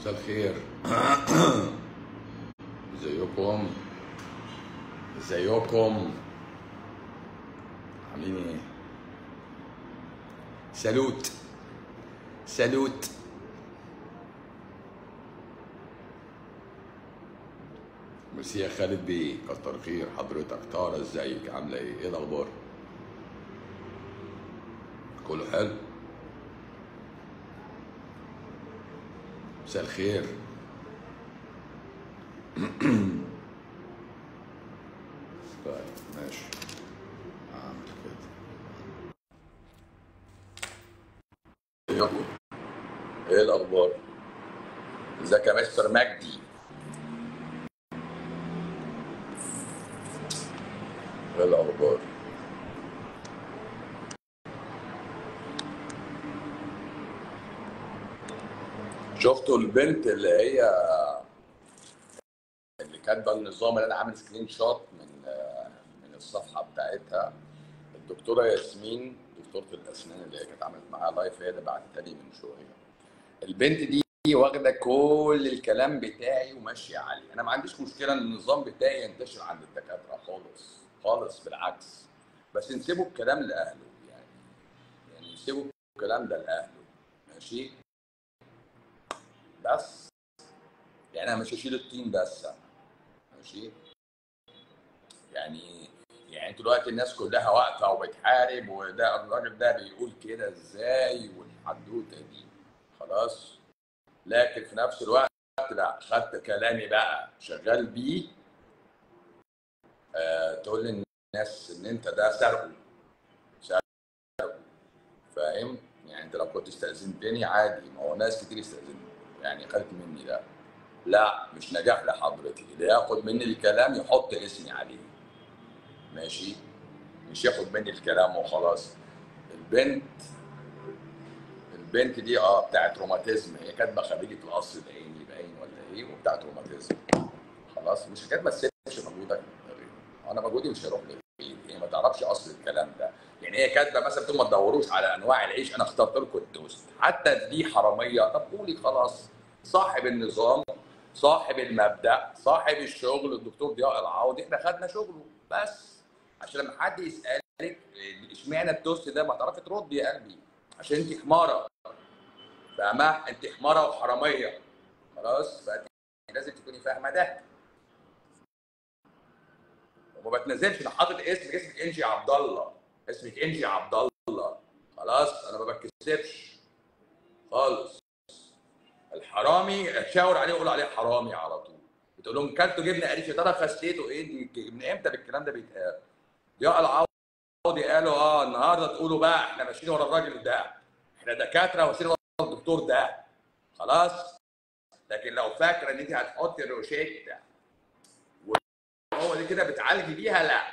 مساء الخير ازيكم ازيكم عاملين ايه سالوت سالوت ميرسي يا خالد بيه كتر خير حضرتك تارا ازيك عامله ايه ايه الاخبار كله حلو مساء الخير طيب ماشي اعمل كده يلا ايه الاخبار ازيك يا مستر مجدي ايه الاخبار شفتوا البنت اللي هي اللي كاتبه النظام اللي انا عامل سكرين شوت من من الصفحه بتاعتها الدكتوره ياسمين دكتوره الاسنان اللي هي كانت عملت معاها لايف هي اللي بعتها لي من شويه البنت دي واخده كل الكلام بتاعي وماشيه عليه انا ما عنديش مشكله ان النظام بتاعي ينتشر عند الدكاتره خالص خالص بالعكس بس نسيبوا الكلام لاهله يعني يعني نسيبوا الكلام ده لاهله ماشي بس يعني انا مش هشيل الطين بس أنا. ماشي يعني يعني انتوا دلوقتي الناس كلها واقفه وبتحارب وده الراجل ده بيقول كده ازاي والحدوته دي خلاص لكن في نفس الوقت لا خدت كلامي بقى شغال بيه آه تقول للناس ان انت ده سرقه سرقه فاهم يعني انت لو كنت استاذنتني عادي ما هو ناس كتير استاذنتني يعني خدت مني ده لا مش نجاح لحضرتك اللي ياخد مني الكلام يحط اسمي عليه ماشي مش ياخد مني الكلام وخلاص البنت البنت دي اه بتاعت روماتيزم هي كاتبه خريجه القصر العيني باين ولا ايه وبتاعت روماتيزم خلاص مش كاتبه تسيبش مجهودك انا مجهودي مش هيروح لغيري هي ما تعرفش اصل الكلام ده يعني هي كاتبه مثلا بتقول ما تدوروش على انواع العيش انا اخترت لكم التوست حتى دي حراميه طب قولي خلاص صاحب النظام صاحب المبدا صاحب الشغل الدكتور ضياء العوضي احنا خدنا شغله بس عشان لما حد يسالك اشمعنى التوست ده ما تعرفي تردي يا قلبي عشان انت حماره فاهمه انت حماره وحراميه خلاص فانت لازم تكوني فاهمه ده وما بتنزلش انا حاطط اسم اسمك انجي عبد الله اسمك انجي عبد الله خلاص انا ما بتكسبش خالص الحرامي تشاور عليه وقول عليه حرامي على طول بتقول لهم كلتوا جبنه قريش يا ترى خسيته ايه دي من امتى بالكلام ده بيتقال ضياء العوضي قالوا اه النهارده تقولوا بقى احنا ماشيين ورا الراجل ده احنا دكاتره وماشيين ورا الدكتور ده خلاص لكن لو فاكره ان انت هتحطي الروشته هو دي كده بتعالجي بيها لا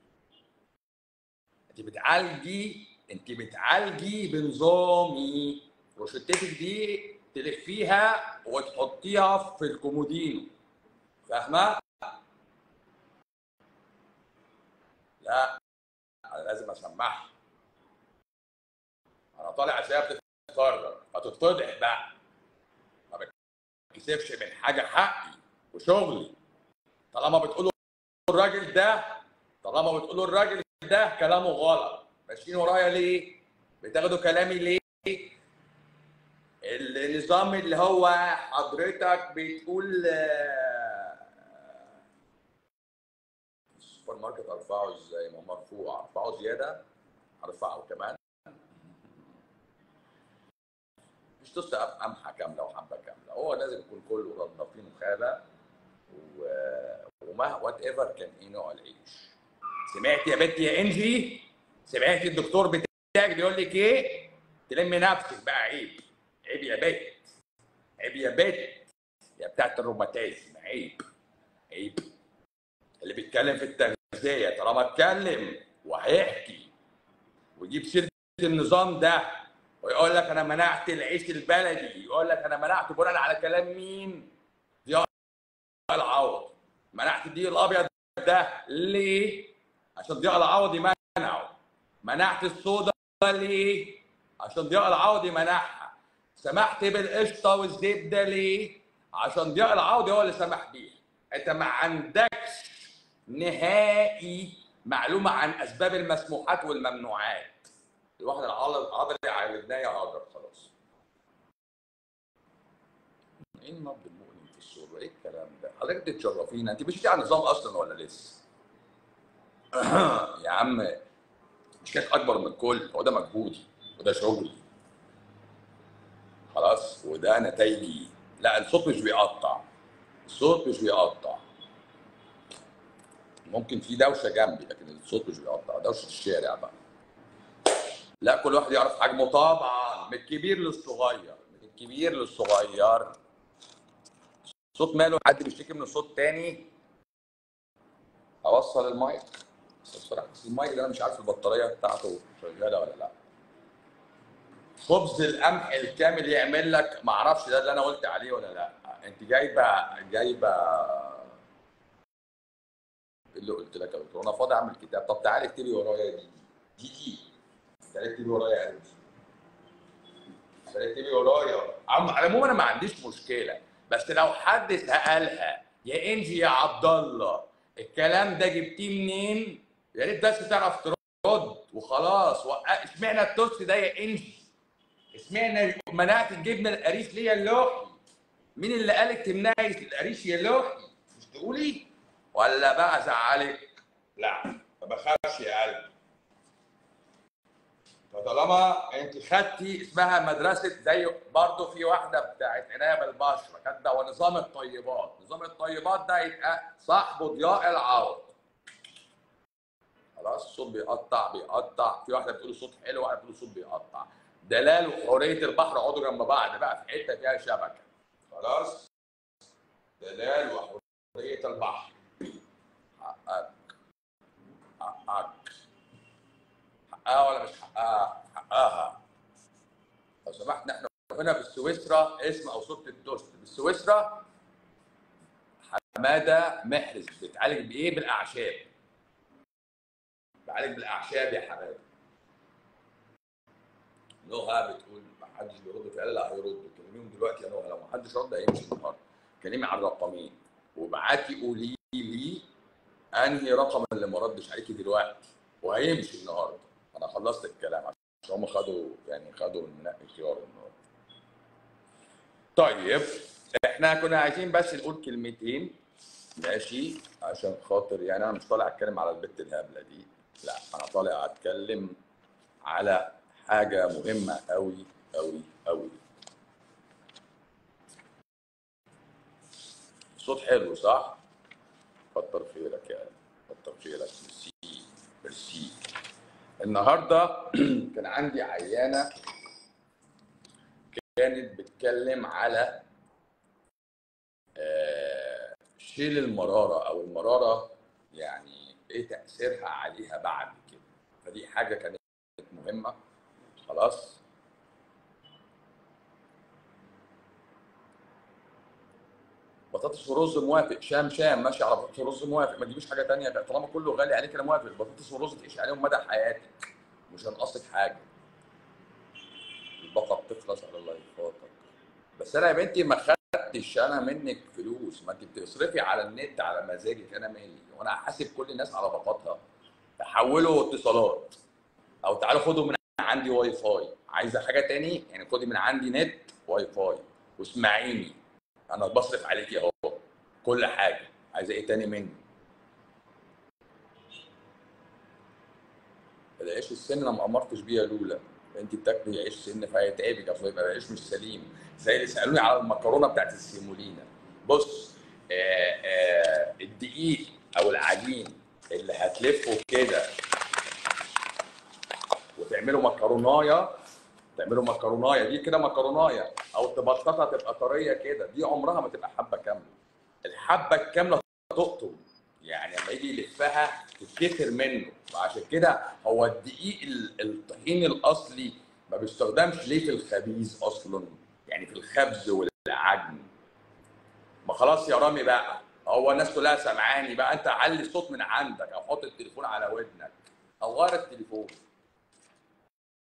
انت بتعالجي انت بتعالجي بنظامي روشتتك دي تلفيها وتحطيها في الكومودينو فاهمه؟ لا انا لازم اسمعها انا طالع عشان بتتفرج هتتفضح بقى ما بتكسبش من حاجه حقي وشغلي طالما بتقولوا الراجل ده طالما بتقولوا الراجل ده كلامه غلط ماشيين ورايا ليه؟ بتاخدوا كلامي ليه؟ النظام اللي هو حضرتك بتقول السوبر ماركت ارفعه ازاي؟ ما هو مرفوع ارفعه زياده ارفعه كمان مش توست قمحه كامله وحبه كامله هو لازم يكون كله نظيفين وخالة و... وما وات ايفر كان ايه نوع العيش سمعت يا بنت يا انجي سمعت الدكتور بتاعك بيقول لك ايه تلم نفسك بقى عيب عيب يا بنت عيب يا بنت يا بتاعت الروماتيزم عيب عيب اللي بيتكلم في التغذيه طالما اتكلم وهيحكي ويجيب سيره النظام ده ويقول لك انا منعت العيش البلدي يقول لك انا منعته بناء على كلام مين؟ ضياء العوض منعت الدقيق الابيض ده ليه؟ عشان ضياء العوضي منعه منعت الصودا ليه؟ عشان ضياء العوضي منعها سمحت بالقشطه والزبده ليه؟ عشان ضياء العوضي هو اللي سمح بيها انت ما عندكش نهائي معلومه عن اسباب المسموحات والممنوعات الواحد العضلي عالجناه يا هاجر خلاص ايه النبض المؤلم في الصوره ايه الكلام ده حضرتك تتشرفينا انت مشيتي على النظام اصلا ولا لسه يا عم مش كانت اكبر من الكل هو ده مجهودي وده شغلي خلاص وده نتائجي لا الصوت مش بيقطع الصوت مش بيقطع ممكن في دوشه جنبي لكن الصوت مش بيقطع دوشه الشارع بقى لا كل واحد يعرف حجمه طبعا من الكبير للصغير من الكبير للصغير صوت ماله حد بيشتكي من صوت تاني اوصل المايك بس بصراحه بس المايك ده انا مش عارف البطاريه بتاعته شغاله ولا لا خبز القمح الكامل يعمل لك ما اعرفش ده اللي انا قلت عليه ولا لا انت جايبه جايبه اللي قلت لك يا دكتور انا فاضي اعمل كتاب طب تعالي اكتبي ورايا دي دي دي تعالي اكتبي ورايا يا قلبي تعالي اكتبي ورايا عم على العموم انا ما عنديش مشكله بس لو حد سالها يا انجي يا عبد الله الكلام ده جبتيه منين؟ يا ريت بس تعرف ترد وخلاص اشمعنى التوست ده يا انجي؟ اشمعنى منعت الجبنه القريش ليه يا لوحي؟ مين اللي قالك تمنعي القريش يا لوحي؟ مش تقولي؟ ولا بقى ازعلك؟ لا ما بخافش يا قلبي فطالما انت خدتي اسمها مدرسه زي برضه في واحده بتاعت عنايه بالبشره كانت هو نظام الطيبات، نظام الطيبات ده يبقى صاحبه ضياء العوض. خلاص الصوت بيقطع بيقطع، في واحده بتقول صوت حلو واحده بتقول صوت بيقطع. دلال وحوريه البحر اقعدوا جنب بعض بقى في حته فيها شبكه. خلاص؟ دلال وحوريه البحر. حقك حقك حقها ولا مش حقها؟ حقها. لو سمحت احنا هنا في سويسرا اسم او صوت التوست بالسويسرا حماده محرز بتعالج بايه؟ بالاعشاب. بعالج بالاعشاب يا حماده. نهى بتقول ما حدش بيرد فعلا لا هيرد كلميهم دلوقتي يا نهى لو ما حدش رد هيمشي النهارده. كلمي على الرقمين وابعتي قولي لي انهي رقم اللي ما ردش عليكي دلوقتي وهيمشي النهارده. انا خلصت الكلام عشان هم خدوا يعني خدوا المنقي خيار النهارده. طيب احنا كنا عايزين بس نقول كلمتين ماشي عشان خاطر يعني انا مش طالع اتكلم على البت الهبله دي لا انا طالع اتكلم على حاجه مهمه قوي قوي قوي صوت حلو صح؟ كتر خيرك يا قلبي كتر خيرك ميرسي ميرسي النهارده كان عندي عيانه كانت بتتكلم على آه، شيل المراره او المراره يعني ايه تاثيرها عليها بعد كده فدي حاجه كانت مهمه خلاص بطاطس ورز موافق شام شام ماشي على بطاطس ورز موافق ما تجيبيش حاجه تانية طالما كله غالي عليك انا موافق بطاطس ورز تعيش عليهم مدى حياتك مش هنقصك حاجه الباقه بتخلص على الله يفوتك بس انا يا بنتي ما خدتش انا منك فلوس ما انت بتصرفي على النت على مزاجك انا مالي وانا هحاسب كل الناس على باقاتها تحولوا اتصالات او تعالوا خدوا من عندي واي فاي عايزه حاجه تاني يعني خدي من عندي نت واي فاي واسمعيني انا بصرف عليكي اهو كل حاجه عايزه ايه تاني مني العيش السن انا ما امرتش بيه يا لولا انت بتاكلي عيش سن فهيتعبك اصل يبقى العيش مش سليم زي اللي سالوني على المكرونه بتاعت السيمولينا بص آه آه الدقيق او العجين اللي هتلفه كده وتعملوا مكرونايه تعملوا مكرونايه دي كده مكرونايه او تبططها تبقى طريه كده دي عمرها ما تبقى حبه كامله الحبه الكامله تقطم يعني لما يجي يلفها تتكسر منه فعشان كده هو الدقيق ال- الطحين الاصلي ما بيستخدمش ليه في الخبيز اصلا يعني في الخبز والعجن ما خلاص يا رامي بقى هو الناس كلها سامعاني بقى انت علي الصوت من عندك او حط التليفون على ودنك او غير التليفون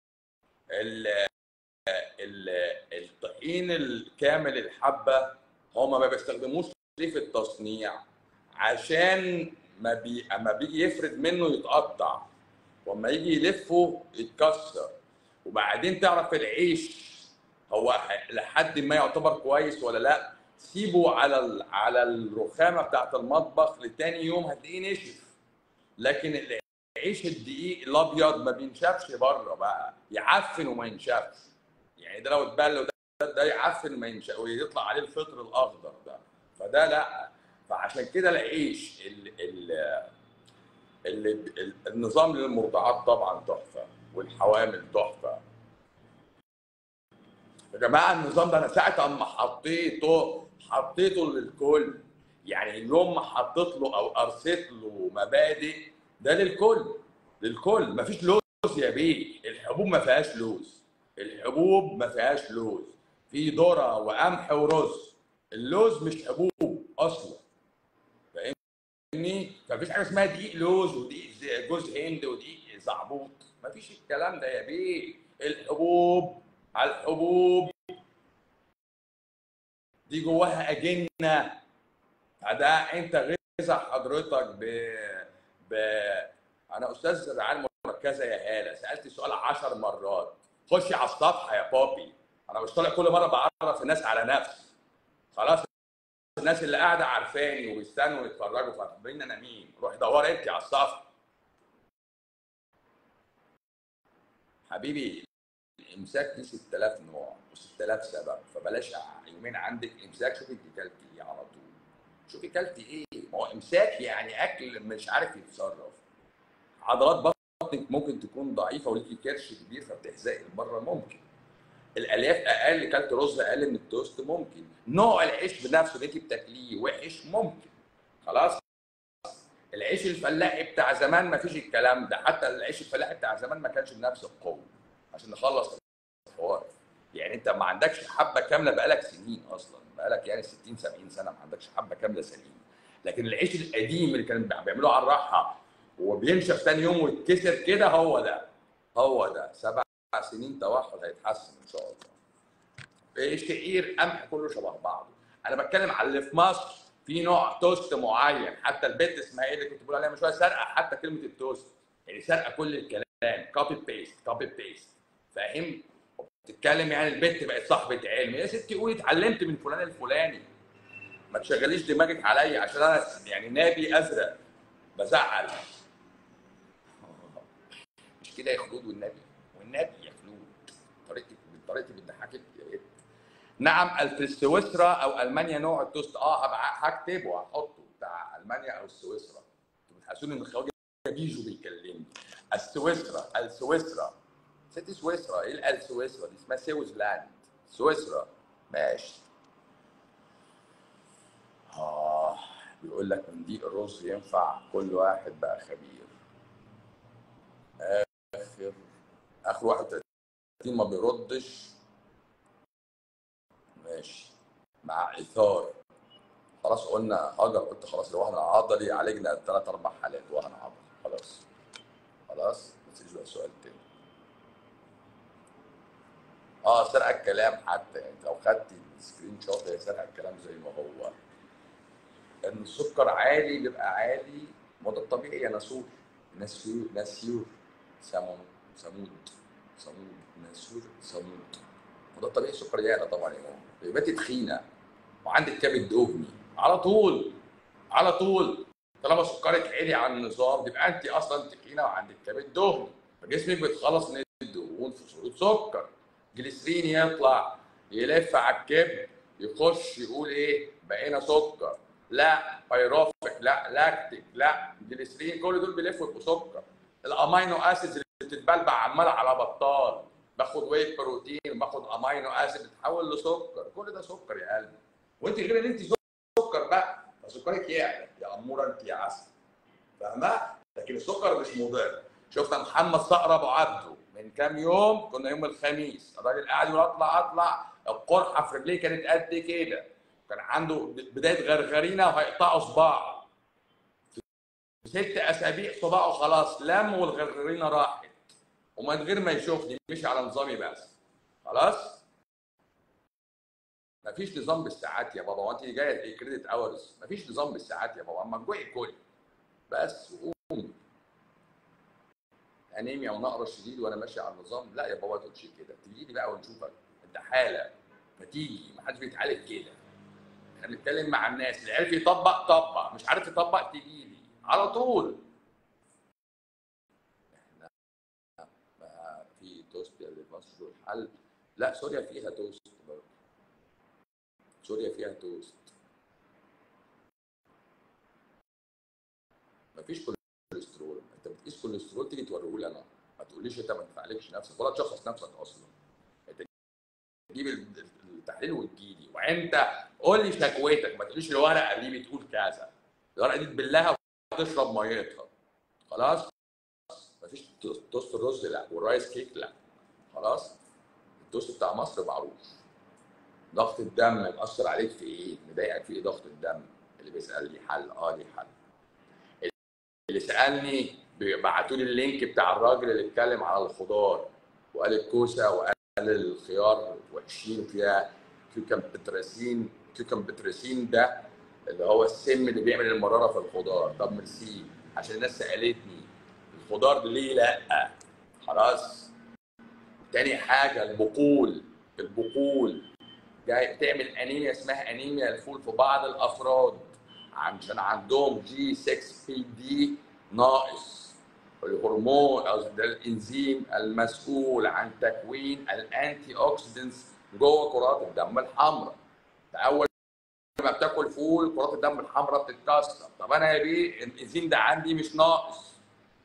ال ال الطحين الكامل الحبه هما ما بيستخدموش ليه في التصنيع عشان ما بي اما بيجي يفرد منه يتقطع واما يجي يلفه يتكسر وبعدين تعرف العيش هو ح- لحد ما يعتبر كويس ولا لا سيبه على ال- على الرخامه بتاعت المطبخ لتاني يوم هتلاقيه نشف لكن العيش الدقيق الابيض ما بينشفش بره بقى يعفن وما ينشفش يعني ده لو اتبل وده ده يعفن ما ينشف ويطلع عليه الفطر الاخضر ده فده لا فعشان كده العيش ال ال ال ال النظام للمرضعات طبعا تحفه والحوامل تحفه يا جماعه النظام ده انا ساعه اما حطيته حطيته للكل يعني اليوم ما حطيت له او ارسيت له مبادئ ده للكل للكل مفيش لوز يا بيه الحبوب ما فيهاش لوز الحبوب ما فيهاش لوز في ذره وقمح ورز اللوز مش حبوب اصلا فاهمني فمفيش حاجه اسمها دقيق لوز ودقيق ز- جوز هند ودقيق زعبوط مفيش الكلام ده يا بيه الحبوب على الحبوب دي جواها اجنه فده انت غذا حضرتك ب ب انا استاذ رعايه مركزه يا هاله سالت السؤال 10 مرات خشي على الصفحه يا بابي انا مش طالع كل مره بعرف الناس على نفسي خلاص الناس اللي قاعده عارفاني وبيستنوا يتفرجوا فاكرين انا مين روحي دوري انت على الصفحه حبيبي الامساك دي 6000 نوع و6000 سبب فبلاش يومين عندك امساك شوفي انت كلتي ايه على طول شوفي كلتي ايه ما هو امساك يعني اكل مش عارف يتصرف عضلات بطنك ممكن تكون ضعيفه وليكي كرش كبير فبتحزقي بره ممكن الالياف اقل كلت رز اقل من التوست ممكن نوع العيش بنفسه اللي انت بتاكليه وحش ممكن خلاص العيش الفلاحي بتاع زمان ما فيش الكلام ده حتى العيش الفلاحي بتاع زمان ما كانش بنفس القوه عشان نخلص الحوار يعني انت ما عندكش حبه كامله بقالك سنين اصلا بقالك يعني 60 70 سنه ما عندكش حبه كامله سليمه لكن العيش القديم اللي كانوا بيعملوه على الراحه وبينشف ثاني يوم ويتكسر كده هو ده هو ده سبع سنين توحد هيتحسن ان شاء الله الشعير قمح كله شبه بعضه انا بتكلم على اللي في مصر في نوع توست معين حتى البيت اسمها ايه اللي كنت بقول عليها من شويه سرقه حتى كلمه التوست يعني سرقه كل الكلام كوبي بيست كوبي بيست فاهم بتتكلم يعني البت بقت صاحبه علم يا ستي قولي اتعلمت من فلان الفلاني ما تشغليش دماغك عليا عشان انا يعني نابي ازرق بزعل مش كده يا خلود والنبي والنبي يا خلود طريقتك طريقتي بتضحكك يا بنت نعم في سويسرا او المانيا نوع التوست اه هبقى هكتبه وهحطه بتاع المانيا او سويسرا انتوا بتحسوني ان الخواجه بيجوا بيكلمني السويسرا السويسرا ست سويسرا ايه ال سويسرا دي اسمها سويسلاند سويسرا ماشي اه بيقول لك من دي الرز ينفع كل واحد بقى خبير اخر اخر 31 ما بيردش ماشي مع اثار خلاص قلنا هاجر قلت خلاص الوهن العضلي عالجنا ثلاث اربع حالات وهن عضلي خلاص خلاص ما تنسيش بقى سؤال تاني اه سرقه الكلام حتى يعني لو خدت السكرين شوت هي سرقه الكلام زي ما هو ان السكر عالي بيبقى عالي ما ده الطبيعي يا نسور نسيور نسيور سمون سمود سمود نسور سمود وده الطبيعي السكر يعلى طبعا يا ماما يبقى انت تخينه وعندك كبد دهني على طول على طول طالما سكرك عالي عن النظام يبقى انت اصلا تخينه وعندك كبد دهني فجسمك بيتخلص من الدهون في صوره سكر جليسرين يطلع يلف على الكبد يخش يقول ايه بقينا سكر لا بايروفيك لا لاكتيك لا جليسرين كل دول بيلفوا يبقوا سكر الامينو اسيدز اللي بتتبلبع عمال على بطال باخد ويت بروتين باخد امينو اسيد بتتحول لسكر كل ده سكر يا قلبي وانت غير ان انت سكر بقى فسكرك يعلى يا اموره انت يا عسل فاهمه لكن السكر مش مضر شفنا محمد صقر ابو عبده من كام يوم كنا يوم الخميس الراجل قاعد يقول اطلع اطلع القرحه في رجليه كانت قد كده كان عنده بدايه غرغرينه وهيقطعوا صباعه في ست اسابيع صباعه خلاص لم والغرغرينه راحت ومن غير ما يشوفني مشي على نظامي بس خلاص مفيش نظام بالساعات يا بابا وانت جايه كريدت اورز مفيش نظام بالساعات يا بابا اما تجوعي كلي بس قومي انيميا ونقرس شديد وانا ماشي على النظام لا يا بابا ما تقولش كده تيجي لي بقى ونشوفك انت حاله فتيجي ما حدش بيتعالج كده احنا بنتكلم مع الناس اللي عرف يطبق طبق مش عارف يطبق تيجي لي على طول احنا ما في توست لمصر والحل لا سوريا فيها توست برضه سوريا فيها توست مفيش كوليسترول انت بتقيس كوليسترول تيجي توريه لي انا ما تقوليش انت ما تعالجش نفسك ولا تشخص نفسك اصلا انت تجيب التحليل وتجيلي وانت قول لي شكوتك ما تقوليش الورقه دي بتقول كذا الورقه دي تبلها وتشرب ميتها خلاص مفيش توست الرز لا والرايس كيك لا خلاص التوست بتاع مصر معروف ضغط الدم مأثر عليك في ايه؟ مضايقك في ايه ضغط الدم؟ اللي بيسأل لي حل اه لي حل. اللي سألني بعتوا لي اللينك بتاع الراجل اللي اتكلم على الخضار وقال الكوسه وقال الخيار وحشين فيها كيوكامبتراسين كيوكامبتراسين ده اللي هو السم اللي بيعمل المراره في الخضار طب ميرسي عشان الناس سالتني الخضار ليه لا خلاص تاني حاجه البقول البقول جاي بتعمل انيميا اسمها انيميا الفول في بعض الافراد عشان عندهم جي 6 بي دي ناقص الهرمون او ده الانزيم المسؤول عن تكوين الانتي اوكسيدنتس جوه كرات الدم الحمراء اول ما بتاكل فول كرات الدم الحمراء بتتكسر طب انا يا بيه الانزيم ده عندي مش ناقص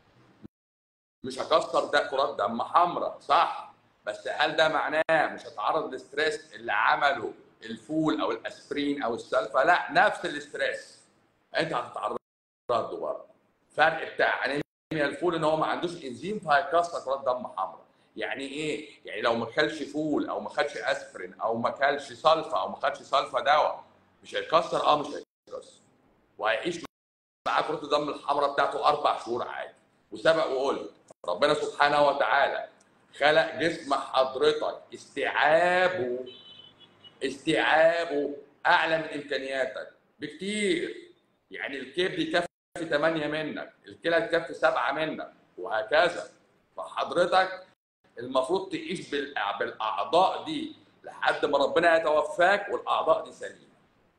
مش هكسر ده كرات دم حمراء صح بس هل ده معناه مش هتعرض للستريس اللي عمله الفول او الاسبرين او السلفا لا نفس الاستريس انت هتتعرض له برضه فرق بتاع انيميا الفول ان هو ما عندوش انزيم فهيكسر كرات دم حمراء يعني ايه يعني لو ما كلش فول او ما خدش اسبرين او ما كلش سلفا او ما خدش سلفا دواء مش هيكسر اه مش هيكسر وهيعيش معاه كرات الدم الحمراء بتاعته اربع شهور عادي وسبق وقلت ربنا سبحانه وتعالى خلق جسم حضرتك استيعابه استيعابه اعلى من امكانياتك بكتير يعني الكبد يكفي 8 منك الكلى تكفي 7 منك وهكذا فحضرتك المفروض تعيش بالاعضاء دي لحد ما ربنا يتوفاك والاعضاء دي سليمه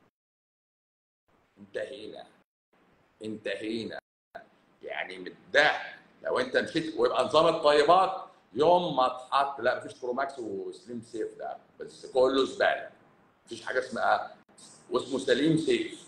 انتهينا انتهينا يعني من ده لو انت مشيت ويبقى نظام الطيبات يوم ما اتحط لا مفيش كروماكس وسليم سيف ده بس كله زباله مفيش حاجه اسمها واسمه سليم سيف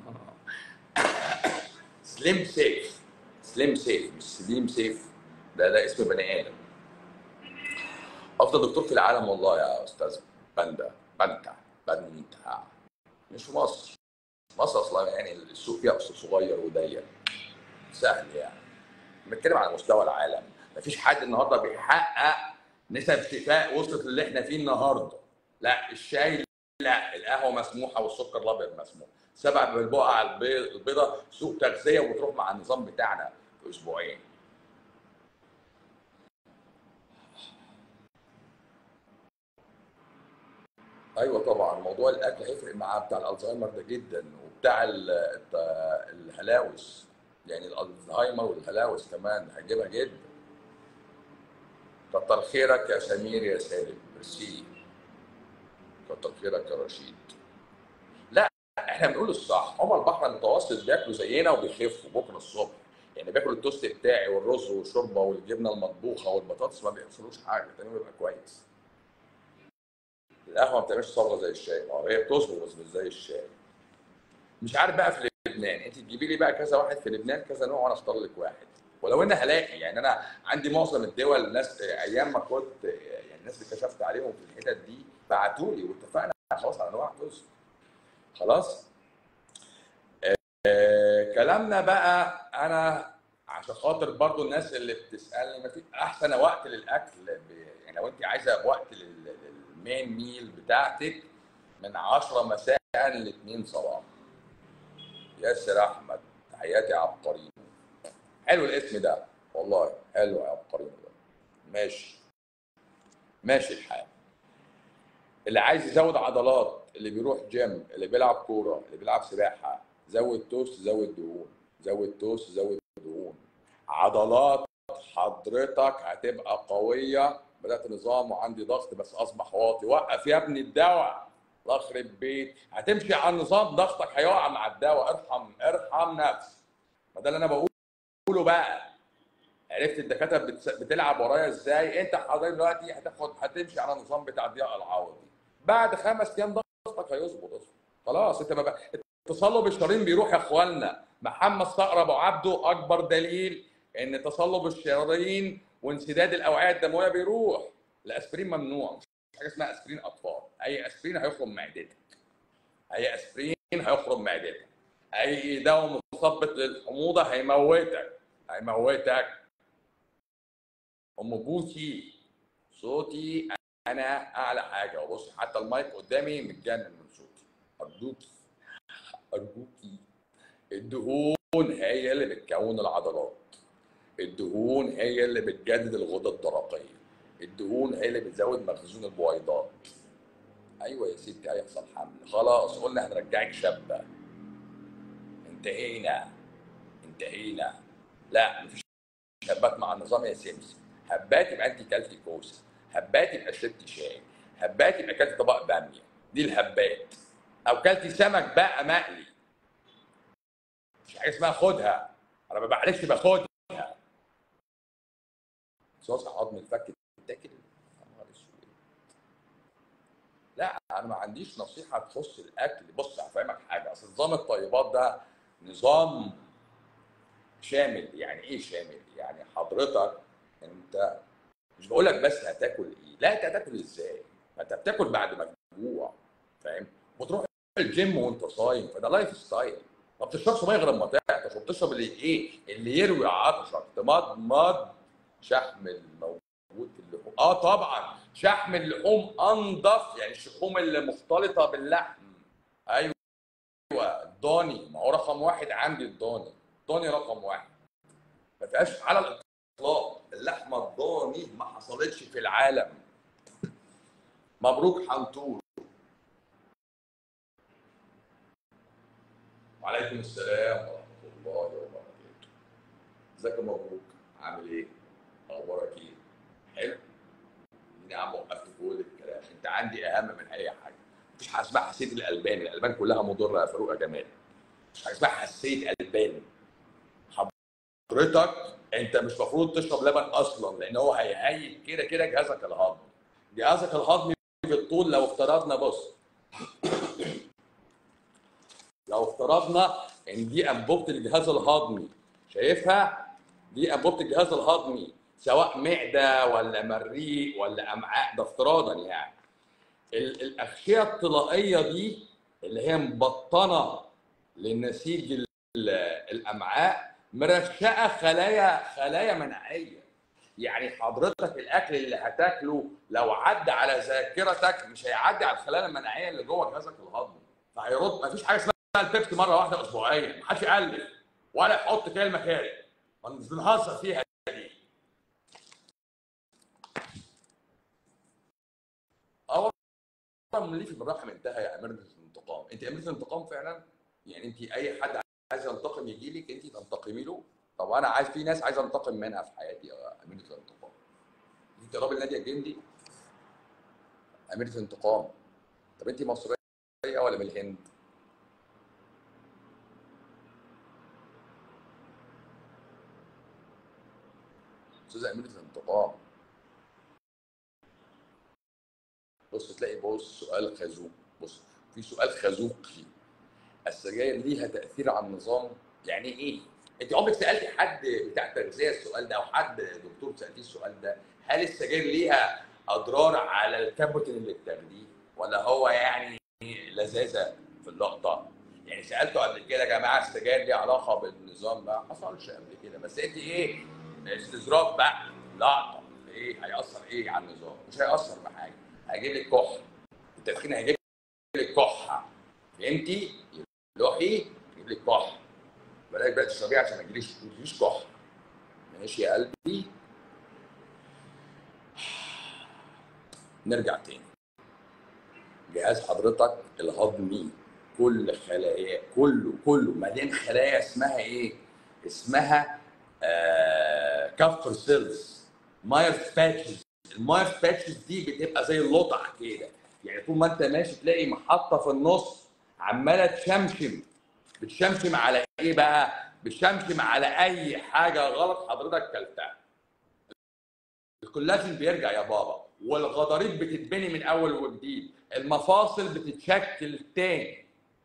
سليم سيف سليم سيف مش سليم سيف ده ده اسم بني ادم افضل دكتور في العالم والله يا استاذ بندا بنتا بنتا مش في مصر مصر اصلا يعني السوق فيها صغير وضيق سهل يعني بنتكلم على مستوى العالم مفيش حد النهارده بيحقق نسب شفاء وصلت للي احنا فيه النهارده لا الشاي لا القهوه مسموحه والسكر الابيض مسموح سبع بالبقعه البيضاء سوء تغذيه وتروح مع النظام بتاعنا في اسبوعين ايوه طبعا موضوع الاكل هيفرق معاه بتاع الالزهايمر ده جدا وبتاع الهلاوس يعني الالزهايمر والهلاوس كمان هيجيبها جدا كتر خيرك يا سمير يا سالم ميرسي كتر خيرك يا رشيد لا احنا بنقول الصح هم البحر المتوسط بياكلوا زينا وبيخفوا بكره الصبح يعني بياكلوا التوست بتاعي والرز والشوربه والجبنه المطبوخه والبطاطس ما بيحصلوش حاجه تاني بيبقى كويس القهوه ما بتعملش صبغه زي الشاي اه هي بتصبغ بس مش زي الشاي مش عارف بقى في لبنان انت تجيبي لي بقى كذا واحد في لبنان كذا نوع وانا اختار لك واحد ولو ان هلاقي يعني انا عندي معظم الدول الناس ايام ما كنت يعني الناس اللي كشفت عليهم في الحتت دي بعتوا لي واتفقنا خلاص على انواع توست خلاص آه كلامنا بقى انا عشان خاطر برضو الناس اللي بتسالني ما في احسن وقت للاكل يعني لو انت عايزه وقت للمين ميل بتاعتك من 10 مساء ل 2 صباحا ياسر احمد تحياتي يا عبقريين حلو الاسم ده والله حلو يا عبقريين ده ماشي ماشي الحال اللي عايز يزود عضلات اللي بيروح جيم اللي بيلعب كوره اللي بيلعب سباحه زود توست زود دهون زود توست زود دهون عضلات حضرتك هتبقى قويه بدات نظام وعندي ضغط بس اصبح واطي وقف يا ابني الدواء الله يخرب بيت هتمشي على النظام ضغطك هيقع مع الدواء ارحم ارحم نفسك ما ده اللي انا بقوله بقى عرفت الدكاتره بتلعب ورايا ازاي انت حضرتك دلوقتي هتاخد هتمشي على النظام بتاع ضياء العوضي بعد خمس ايام ضغطك هيظبط خلاص انت ما بقى تصلب الشرايين بيروح يا اخوانا محمد صقر ابو عبده اكبر دليل ان تصلب الشرايين وانسداد الاوعيه الدمويه بيروح الاسبرين ممنوع مش حاجه اسمها اسبرين اطفال اي اسبرين هيخرم معدتك اي اسبرين هيخرم معدتك اي دواء مثبط للحموضه هيموتك هيموتك ام بوسي صوتي انا اعلى حاجه وبص حتى المايك قدامي متجنن من صوتي ارجوكي ارجوكي الدهون هي اللي بتكون العضلات الدهون هي اللي بتجدد الغدة الدرقية الدهون هي اللي بتزود مخزون البويضات ايوه يا ستي هيحصل حمل خلاص قلنا هنرجعك شابه انتهينا انتهينا لا مفيش هبات مع النظام يا سمسم هبات يبقى انت كلتي كوسه هبات يبقى شربتي شاي هبات يبقى كلتي طبق باميه دي الهبات او كلتي سمك بقى مقلي مش حاجه اسمها خدها انا ما بعرفش باخدها صوص عظم الفك تتاكل لا انا ما عنديش نصيحه تخص الاكل بص هفهمك حاجه اصل نظام الطيبات ده نظام شامل يعني ايه شامل يعني حضرتك انت مش بقول لك بس هتاكل ايه لا انت هتاكل ازاي ما انت بتاكل بعد ما تجوع فاهم وتروح الجيم وانت صايم فده لايف ستايل ما بتشربش ميه غير لما تعطش وبتشرب اللي ايه اللي يروي عطشك تمضمض شحم الموجود في اللحوم اه طبعا شحم اللحوم انضف يعني الشحوم اللي مختلطه باللحم ايوه الضاني ما هو رقم واحد عندي الضاني الضاني رقم واحد ما فيهاش على الاطلاق اللحمه الضاني ما حصلتش في العالم مبروك حنطور وعليكم السلام ورحمه الله وبركاته ازيك يا مبروك عامل ايه اخبارك ايه حلو يا عم وقفت كل الكلام انت عندي اهم من اي حاجه مفيش حاجه اسمها حساسيه الالبان الالبان كلها مضره يا فاروق يا جمال مفيش حاجه اسمها حساسيه البان حضرتك انت مش المفروض تشرب لبن اصلا لان هو هيهيج كده كده جهازك الهضمي جهازك الهضمي في الطول لو افترضنا بص لو افترضنا ان دي انبوبه الجهاز الهضمي شايفها دي انبوبه الجهاز الهضمي سواء معده ولا مريء ولا امعاء ده افتراضا يعني الاغشيه الطلائيه دي اللي هي مبطنه للنسيج الامعاء مرشقه خلايا خلايا مناعيه يعني حضرتك الاكل اللي هتاكله لو عدى على ذاكرتك مش هيعدي على الخلايا المناعيه اللي جوه جهازك الهضمي فهيرد مفيش حاجه اسمها البيبسي مره واحده اسبوعيا محدش يالف ولا يحط كلمه كده بنهزر فيها دي اه والله ليه في بالرحم انتهى يا اميره الانتقام انت اميره الانتقام فعلا يعني انت اي حد عايز ينتقم يجي لك انت تنتقمي له طب انا عايز في ناس عايز انتقم منها في حياتي يا اميره الانتقام انت راجل ناديه الجندي اميره الانتقام طب انت مصريه ولا من الهند؟ استاذه اميره الانتقام بص تلاقي بص سؤال خازوق بص في سؤال خازوقي السجاير ليها تاثير على النظام يعني ايه انت عمرك سالتي حد بتاع تغذيه السؤال ده او حد دكتور سالتيه السؤال ده هل السجاير ليها اضرار على الكابوتين اللي بتاخديه ولا هو يعني لذاذه في اللقطه يعني سالته قبل كده يا جماعه السجاير ليها علاقه بالنظام ما حصلش قبل كده بس انت ايه استظراف بقى لقطه ايه هياثر ايه على النظام مش هياثر بحاجه هيجيب لك كحه التدخين هيجيب لك كحه فهمتي لوحي يجيب لك كحه بلاش بقى تشربيه عشان ما يجيليش ما يجيليش كحه ماشي يا قلبي نرجع تاني جهاز حضرتك الهضمي كل خلايا كله كله مليان خلايا اسمها ايه؟ اسمها آه كفر سيلز مايرز باتشز المايرز باتشز دي بتبقى زي اللطع كده يعني طول ما انت ماشي تلاقي محطه في النص عماله تشمشم بتشمشم على ايه بقى؟ بتشمشم على اي حاجه غلط حضرتك كلتها الكولاجين بيرجع يا بابا والغضاريف بتتبني من اول وجديد المفاصل بتتشكل تاني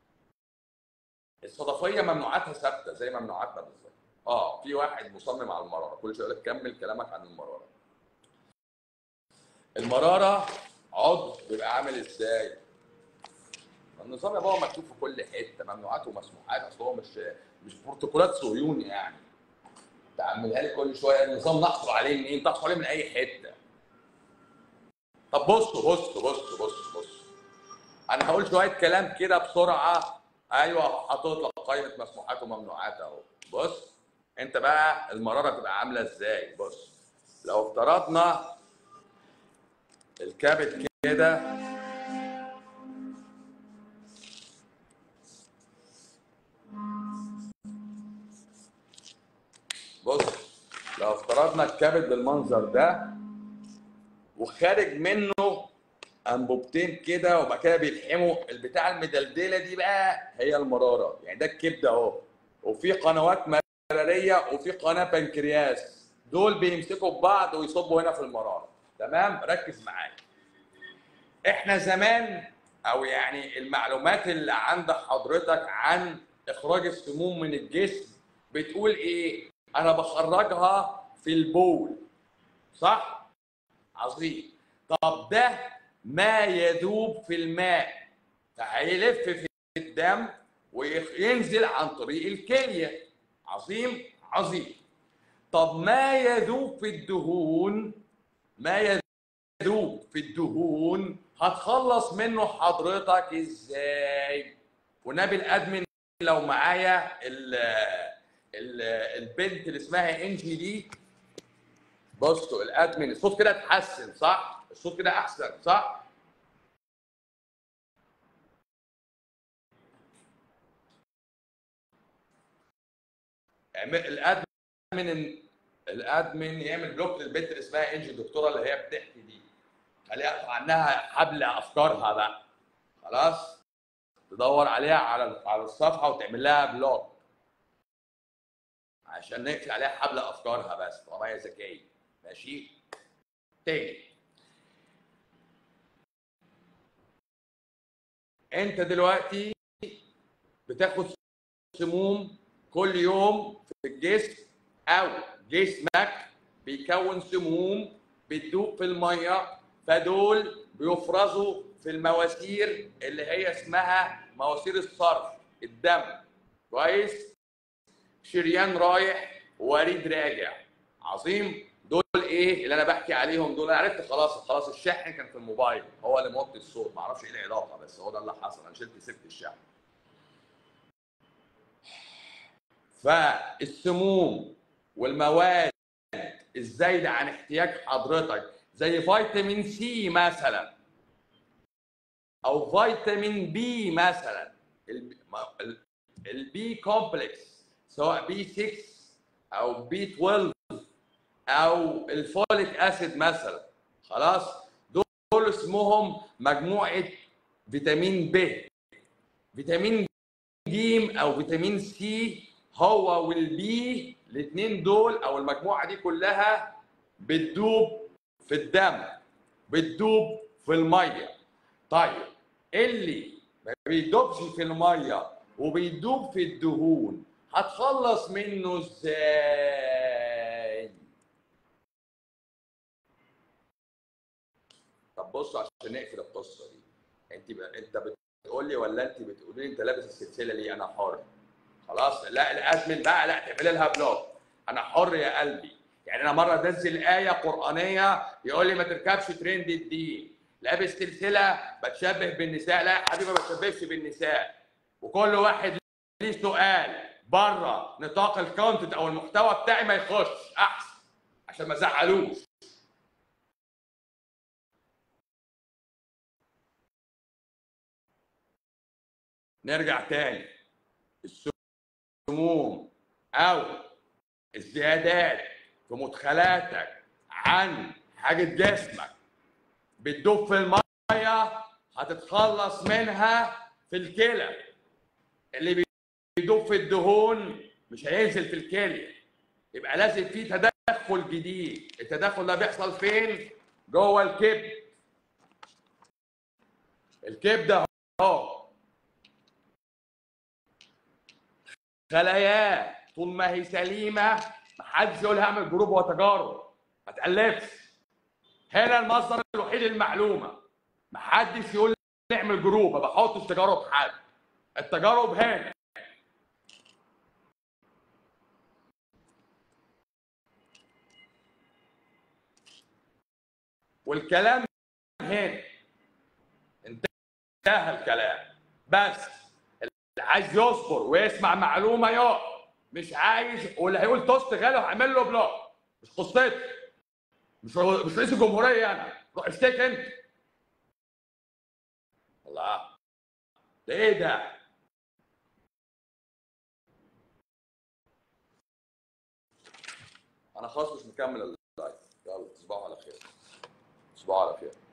الصدفيه ممنوعاتها ثابته زي ممنوعاتنا بالظبط اه في واحد مصمم على المراره كل شويه يقول لك كمل كلامك عن المراره المراره عضو بيبقى عامل ازاي النظام يا بابا مكتوب في كل حته ممنوعات ومسموحات اصل هو مش مش بروتوكولات صهيوني يعني تعملها لي كل شويه النظام نحصل عليه منين؟ تحصل عليه من اي حته. طب بصوا بصوا بصوا بصوا بصوا انا هقول شويه كلام كده بسرعه ايوه حاطط لك قائمه مسموحات وممنوعات اهو بص انت بقى المراره تبقى عامله ازاي بص لو افترضنا الكبد كده بص لو افترضنا الكبد بالمنظر ده وخارج منه انبوبتين كده وبعد كده بيلحموا البتاع المدلدله دي بقى هي المراره يعني ده الكبد اهو وفي قنوات مراريه وفي قناه بنكرياس دول بيمسكوا ببعض ويصبوا هنا في المراره تمام ركز معايا احنا زمان او يعني المعلومات اللي عند حضرتك عن اخراج السموم من الجسم بتقول ايه انا بخرجها في البول صح عظيم طب ده ما يذوب في الماء فهيلف في الدم وينزل عن طريق الكليه عظيم عظيم طب ما يذوب في الدهون ما يذوب في الدهون هتخلص منه حضرتك ازاي ونبي الادمن لو معايا ال ال البنت اللي اسمها انجي دي بصوا الادمن الصوت كده اتحسن صح الصوت كده احسن صح الادمن الادمن يعمل بلوك للبنت اللي اسمها انجي الدكتوره اللي هي بتحكي دي خليها يقطع عنها حبل افكارها بقى خلاص تدور عليها على على الصفحه وتعمل لها بلوك عشان نقفل عليها حبل افكارها بس طالما هي ذكيه ماشي تاني انت دلوقتي بتاخد سموم كل يوم في الجسم او جسمك بيكون سموم بتدوب في الميه فدول بيفرزوا في المواسير اللي هي اسمها مواسير الصرف الدم كويس شريان رايح وريد راجع عظيم دول ايه اللي انا بحكي عليهم دول انا عرفت خلاص خلاص الشاحن كان في الموبايل هو اللي موطي الصوت ما اعرفش ايه العلاقه بس هو ده اللي حصل انا شلت سبت الشاحن فالسموم والمواد الزايده عن احتياج حضرتك زي فيتامين سي مثلا او فيتامين بي مثلا البي كومبلكس سواء بي 6 او بي 12 او الفوليك اسيد مثلا خلاص دول اسمهم مجموعه فيتامين ب فيتامين ج او فيتامين سي هو والبي الاثنين دول او المجموعه دي كلها بتدوب في الدم بتدوب في الميه طيب اللي ما بيدوبش في الميه وبيدوب في الدهون هتخلص منه ازاي طب بصوا عشان نقفل القصه دي انت ب... انت بتقول لي ولا انت بتقولي لي انت لابس السلسله ليه انا حر خلاص لا الازمن بقى لا تعملي لها بلوك انا حر يا قلبي يعني انا مره انزل ايه قرانيه يقول لي ما تركبش ترند الدين لابس سلسله بتشبه بالنساء لا يا حبيبي ما بتشبهش بالنساء وكل واحد ليه سؤال بره نطاق الكونتنت او المحتوى بتاعي ما يخش احسن عشان ما ازعلوش نرجع تاني السموم او الزيادات في مدخلاتك عن حاجه جسمك بتدوب في الميه هتتخلص منها في الكلى اللي بيدوب في الدهون مش هينزل في الكليه يبقى لازم في تدخل جديد التدخل ده بيحصل فين جوه الكبد الكبده اهو خلاياه طول ما هي سليمه محدش يقول هعمل جروب وتجارب ما تقلبش هنا المصدر الوحيد للمعلومه محدش يقول نعمل جروب ما بحطش تجارب حد التجارب هنا والكلام هنا انتهى الكلام بس اللي عايز يصبر ويسمع معلومه يقف مش عايز واللي هيقول توست غالي هعمل له بلوك مش قصتي مش مش رئيس الجمهوريه انا روح اشتكي انت الله ده ايه ده انا خلاص مش مكمل اللايف يلا تصبحوا على خير تصبحوا على خير